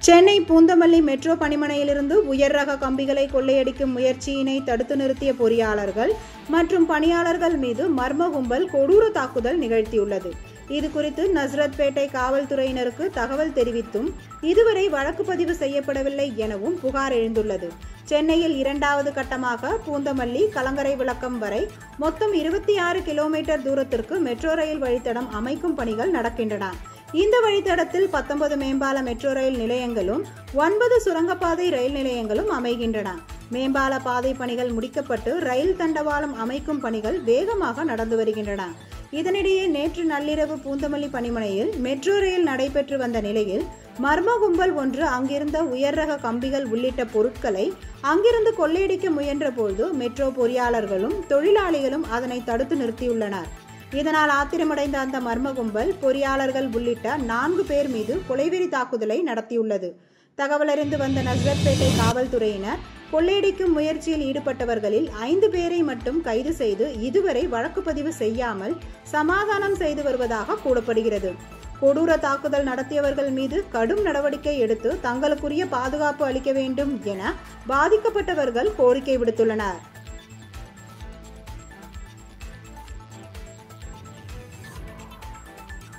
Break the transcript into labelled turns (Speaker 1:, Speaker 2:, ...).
Speaker 1: Chennai Poonamallee metro பணிமனையிலிருந்து உயர் ரக கம்பிகளை கொள்ளையடிக்கும் முயற்சியினை தடுத்து நிறுத்திய பொறியாளர்கள் மற்றும் பணியாளர்கள் மீது மர்ம கும்பல் கொடூர தாக்குதல் நிகழ்த்தியுள்ளது இது குறித்து நஸ்ரத்பேட்டை காவல்துறையினருக்கு தகவல் தெரிவித்தும் இதுவரை வழக்கு பதிவு செய்யப்படவில்லை எனவும் புகார் எழுந்துள்ளது சென்னையில் இரண்டாவது கட்டமாக பூந்தமல்லி கலங்கரை விளக்கம் வரை மொத்தம் இருபத்தி ஆறு கிலோமீட்டர் தூரத்திற்கு மெட்ரோ ரயில் வழித்தடம் அமைக்கும் பணிகள் நடக்கின்றன இந்த வழித்தடத்தில் பத்தொன்பது மேம்பால மெட்ரோ ரயில் நிலையங்களும் ஒன்பது சுரங்கப்பாதை ரயில் நிலையங்களும் அமைகின்றன மேம்பால பாதை பணிகள் முடிக்கப்பட்டு ரயில் தண்டவாளம் அமைக்கும் பணிகள் வேகமாக நடந்து வருகின்றன இதனிடையே நேற்று நள்ளிரவு பூந்தமல்லி பணிமனையில் மெட்ரோ ரயில் நடைபெற்று வந்த நிலையில் மர்ம கும்பல் ஒன்று அங்கிருந்த உயர் ரக கம்பிகள் உள்ளிட்ட பொருட்களை அங்கிருந்து கொள்ளையடிக்க முயன்றபோது மெட்ரோ பொறியாளர்களும் தொழிலாளிகளும் அதனை தடுத்து நிறுத்தியுள்ளனர் இதனால் ஆத்திரமடைந்த அந்த மர்ம கும்பல் பொறியாளர்கள் உள்ளிட்ட நான்கு பேர் மீது கொலைவெறி தாக்குதலை நடத்தியுள்ளது தகவலறிந்து வந்த நஸ்ரத்பேட்டை காவல்துறையினர் கொள்ளையடிக்கும் முயற்சியில் ஈடுபட்டவர்களில் ஐந்து பேரை மட்டும் கைது செய்து இதுவரை வழக்கு பதிவு செய்யாமல் சமாதானம் செய்து வருவதாக கூறப்படுகிறது கொடூர தாக்குதல் நடத்தியவர்கள் மீது கடும் நடவடிக்கை எடுத்து தங்களுக்குரிய பாதுகாப்பு அளிக்க வேண்டும் என பாதிக்கப்பட்டவர்கள் கோரிக்கை விடுத்துள்ளனர்